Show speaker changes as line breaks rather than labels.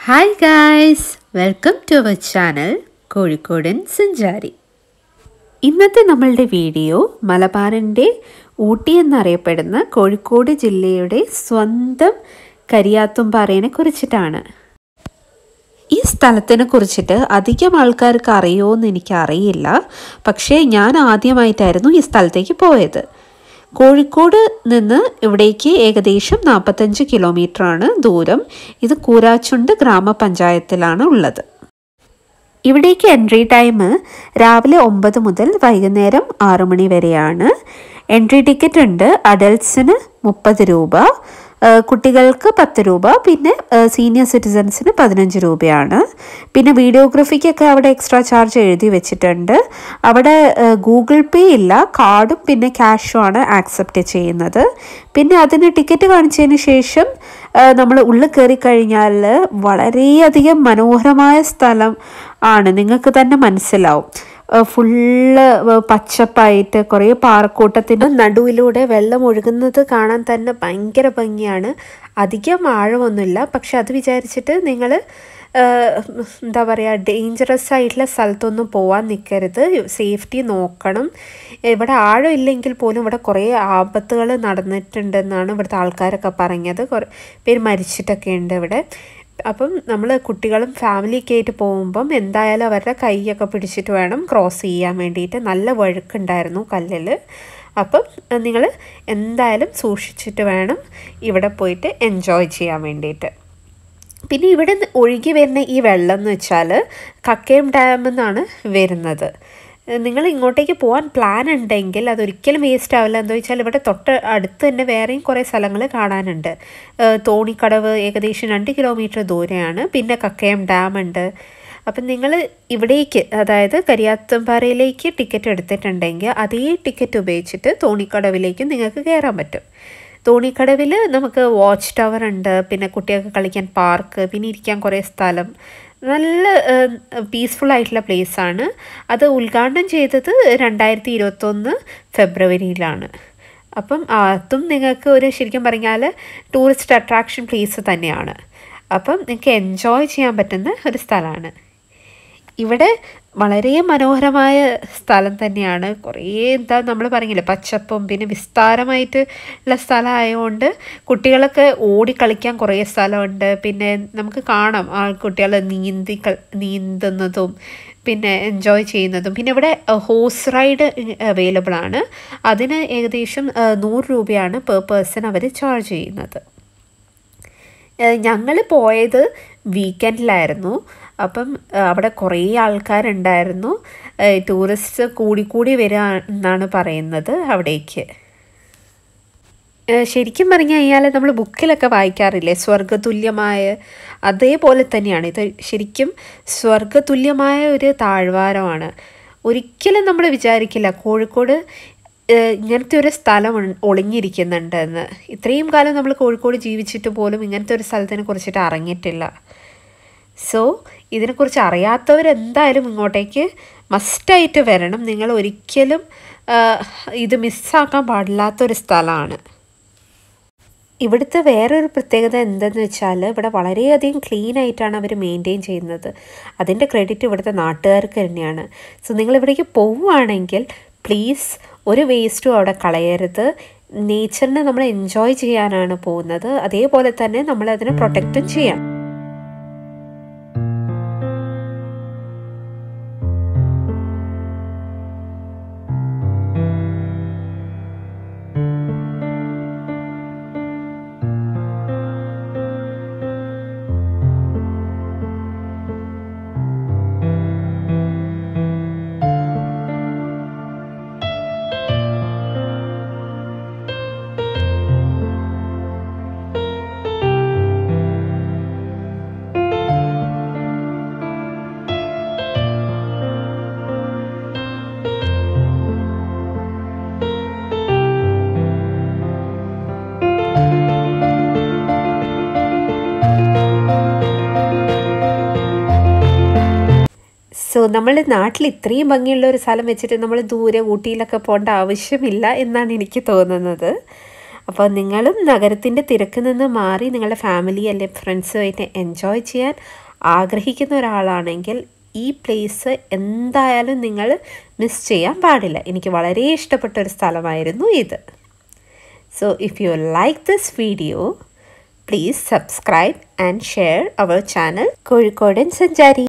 hi guys welcome to our channel Kozhikodan Sanchari ഇന്നത്തെ നമ്മളുടെ video മലബാറിൻ്റെ ഊട്ടി എന്നറിയപ്പെടുന്ന കോഴിക്കോട് ജില്ലയുടെ സ്വന്തം കരിയാത്തുംപാറയെ കുറിച്ചിട്ടാണ് ഈ സ്ഥലത്തിനെ കുറിച്ചിട്ട് അധികം ആൾക്കാർക്ക് അറിയുമോ എനിക്കറിയില്ല പക്ഷേ ഞാൻ ആദ്യമായിട്ടായിരുന്നു ഈ സ്ഥലത്തേക്ക് പോയത് കോഴിക്കോട് നിന്ന് ഇവിടേക്ക് ഏകദേശം നാൽപ്പത്തഞ്ച് കിലോമീറ്ററാണ് ദൂരം ഇത് കൂരാച്ചുണ്ട് ഗ്രാമപഞ്ചായത്തിലാണ് ഉള്ളത് ഇവിടേക്ക് എൻട്രി ടൈം രാവിലെ ഒമ്പത് മുതൽ വൈകുന്നേരം ആറു മണി വരെയാണ് എൻട്രി ടിക്കറ്റ് ഉണ്ട് അഡൽട്ട്സിന് മുപ്പത് രൂപ കുട്ടികൾക്ക് പത്ത് രൂപ പിന്നെ സീനിയർ സിറ്റിസൺസിന് പതിനഞ്ച് രൂപയാണ് പിന്നെ വീഡിയോഗ്രഫിക്കൊക്കെ അവിടെ എക്സ്ട്രാ ചാർജ് എഴുതി വെച്ചിട്ടുണ്ട് അവിടെ ഗൂഗിൾ പേ ഇല്ല കാർഡും പിന്നെ ക്യാഷും ആണ് ആക്സെപ്റ്റ് ചെയ്യുന്നത് പിന്നെ അതിന് ടിക്കറ്റ് കാണിച്ചതിന് ശേഷം നമ്മൾ ഉള്ളിൽ കയറി കഴിഞ്ഞാൽ വളരെയധികം മനോഹരമായ സ്ഥലം ആണ് നിങ്ങൾക്ക് തന്നെ മനസ്സിലാവും ഫുള്ള് പച്ചപ്പായിട്ട് കുറേ പാറക്കൂട്ടത്തിൻ്റെ നടുവിലൂടെ വെള്ളം ഒഴുകുന്നത് കാണാൻ തന്നെ ഭയങ്കര ഭംഗിയാണ് അധികം ആഴമൊന്നുമില്ല പക്ഷെ അത് വിചാരിച്ചിട്ട് നിങ്ങൾ എന്താ പറയുക ഡേഞ്ചറസ് ആയിട്ടുള്ള സ്ഥലത്തൊന്നും പോകാൻ നിൽക്കരുത് സേഫ്റ്റി നോക്കണം ഇവിടെ ആഴം ഇല്ലെങ്കിൽ പോലും ഇവിടെ കുറേ ആപത്തുകൾ നടന്നിട്ടുണ്ടെന്നാണ് ഇവിടുത്തെ ആൾക്കാരൊക്കെ പറഞ്ഞത് കുറേ പേര് മരിച്ചിട്ടൊക്കെ ഉണ്ട് ഇവിടെ അപ്പം നമ്മൾ കുട്ടികളും ഫാമിലിയൊക്കെ ആയിട്ട് പോകുമ്പം എന്തായാലും അവരുടെ കൈയൊക്കെ പിടിച്ചിട്ട് വേണം ക്രോസ് ചെയ്യാൻ വേണ്ടിയിട്ട് നല്ല വഴുക്കുണ്ടായിരുന്നു കല്ലിൽ അപ്പം നിങ്ങൾ എന്തായാലും സൂക്ഷിച്ചിട്ട് വേണം ഇവിടെ പോയിട്ട് എൻജോയ് ചെയ്യാൻ വേണ്ടിയിട്ട് പിന്നെ ഇവിടെ ഒഴുകി വരുന്ന ഈ വെള്ളം എന്ന് വെച്ചാൽ കക്കയം ഡാമിൽ നിന്നാണ് വരുന്നത് നിങ്ങൾ ഇങ്ങോട്ടേക്ക് പോകാൻ പ്ലാൻ ഉണ്ടെങ്കിൽ അതൊരിക്കലും വേസ്റ്റ് ആവില്ല എന്താ വെച്ചാൽ ഇവിടെ തൊട്ട് അടുത്ത് തന്നെ വേറെയും കുറേ സ്ഥലങ്ങൾ കാണാനുണ്ട് തോണിക്കടവ് ഏകദേശം രണ്ട് കിലോമീറ്റർ ദൂരെയാണ് പിന്നെ കക്കയം ഡാം ഉണ്ട് അപ്പം നിങ്ങൾ ഇവിടേക്ക് അതായത് കരിയാത്തമ്പാറയിലേക്ക് ടിക്കറ്റ് എടുത്തിട്ടുണ്ടെങ്കിൽ അതേ ടിക്കറ്റ് ഉപയോഗിച്ചിട്ട് തോണിക്കടവിലേക്കും നിങ്ങൾക്ക് കയറാൻ പറ്റും തോണിക്കടവിൽ നമുക്ക് വാച്ച് ടവർ ഉണ്ട് പിന്നെ കുട്ടികൾക്ക് കളിക്കാൻ പാർക്ക് പിന്നെ ഇരിക്കാൻ കുറേ സ്ഥലം നല്ല പീസ്ഫുൾ ആയിട്ടുള്ള പ്ലേസാണ് അത് ഉദ്ഘാടനം ചെയ്തത് രണ്ടായിരത്തി ഇരുപത്തൊന്ന് ഫെബ്രുവരിയിലാണ് അപ്പം അതും നിങ്ങൾക്ക് ഒരു ശരിക്കും പറഞ്ഞാൽ ടൂറിസ്റ്റ് അട്രാക്ഷൻ പ്ലേസ് തന്നെയാണ് അപ്പം നിങ്ങൾക്ക് എൻജോയ് ചെയ്യാൻ പറ്റുന്ന ഒരു സ്ഥലമാണ് ഇവിടെ വളരെ മനോഹരമായ സ്ഥലം തന്നെയാണ് കുറേ എന്താ നമ്മൾ പറഞ്ഞില്ലേ പച്ചപ്പും പിന്നെ വിസ്താരമായിട്ട് ഉള്ള സ്ഥലമായതുകൊണ്ട് കുട്ടികളൊക്കെ ഓടി കളിക്കാൻ കുറേ സ്ഥലമുണ്ട് പിന്നെ നമുക്ക് കാണാം ആ കുട്ടികൾ നീന്തി നീന്തുന്നതും പിന്നെ എൻജോയ് ചെയ്യുന്നതും പിന്നെ ഇവിടെ ഹോസ് റൈഡ് അവൈലബിൾ ആണ് അതിന് ഏകദേശം നൂറ് രൂപയാണ് പെർ പേഴ്സൺ അവർ ചാർജ് ചെയ്യുന്നത് ഞങ്ങൾ പോയത് വീക്കെൻഡിലായിരുന്നു അപ്പം അവിടെ കുറേ ആൾക്കാരുണ്ടായിരുന്നു ടൂറിസ്റ്റ് കൂടിക്കൂടി വരിക എന്നാണ് പറയുന്നത് അവിടേക്ക് ശരിക്കും പറഞ്ഞു കഴിഞ്ഞാൽ നമ്മൾ ബുക്കിലൊക്കെ വായിക്കാറില്ലേ സ്വർഗതുല്യമായ അതേപോലെ തന്നെയാണ് ഇത് ശരിക്കും സ്വർഗതുല്യമായ ഒരു താഴ്വാരമാണ് ഒരിക്കലും നമ്മൾ വിചാരിക്കില്ല കോഴിക്കോട് ഇങ്ങനത്തെ ഒരു സ്ഥലം ഒളിഞ്ഞിരിക്കുന്നുണ്ടെന്ന് ഇത്രയും കാലം നമ്മൾ കോഴിക്കോട് ജീവിച്ചിട്ട് പോലും ഇങ്ങനത്തെ ഒരു സ്ഥലത്തിനെ കുറിച്ചിട്ട് അറിഞ്ഞിട്ടില്ല സോ ഇതിനെക്കുറിച്ച് അറിയാത്തവരെന്തായാലും ഇങ്ങോട്ടേക്ക് മസ്റ്റായിട്ട് വരണം നിങ്ങൾ ഒരിക്കലും ഇത് മിസ്സാക്കാൻ പാടില്ലാത്തൊരു സ്ഥലമാണ് ഇവിടുത്തെ വേറൊരു പ്രത്യേകത എന്തെന്ന് വെച്ചാൽ ഇവിടെ വളരെയധികം ക്ലീൻ ആയിട്ടാണ് അവർ മെയിൻറ്റെയിൻ ചെയ്യുന്നത് അതിൻ്റെ ക്രെഡിറ്റ് ഇവിടുത്തെ നാട്ടുകാർക്ക് തന്നെയാണ് സോ നിങ്ങൾ ഇവിടേക്ക് പോവുകയാണെങ്കിൽ പ്ലീസ് ഒരു വേസ്റ്റും അവിടെ കളയരുത് നേച്ചറിനെ നമ്മൾ എൻജോയ് ചെയ്യാനാണ് പോകുന്നത് അതേപോലെ തന്നെ നമ്മൾ അതിനെ പ്രൊട്ടക്റ്റും ചെയ്യണം സോ നമ്മൾ നാട്ടിൽ ഇത്രയും ഭംഗിയുള്ള ഒരു സ്ഥലം വെച്ചിട്ട് നമ്മൾ ദൂരെ ഊട്ടിയിലൊക്കെ പോകേണ്ട ആവശ്യമില്ല എന്നാണ് എനിക്ക് തോന്നുന്നത് അപ്പോൾ നിങ്ങളും നഗരത്തിൻ്റെ തിരക്കിൽ നിന്ന് മാറി നിങ്ങളുടെ ഫാമിലി അല്ലെങ്കിൽ ഫ്രണ്ട്സുമായിട്ട് എൻജോയ് ചെയ്യാൻ ആഗ്രഹിക്കുന്ന ഒരാളാണെങ്കിൽ ഈ പ്ലേസ് എന്തായാലും നിങ്ങൾ മിസ് ചെയ്യാൻ പാടില്ല എനിക്ക് വളരെ ഇഷ്ടപ്പെട്ട ഒരു സ്ഥലമായിരുന്നു ഇത് so if you like this video please subscribe and share our channel Kozhikodan സഞ്ചാരി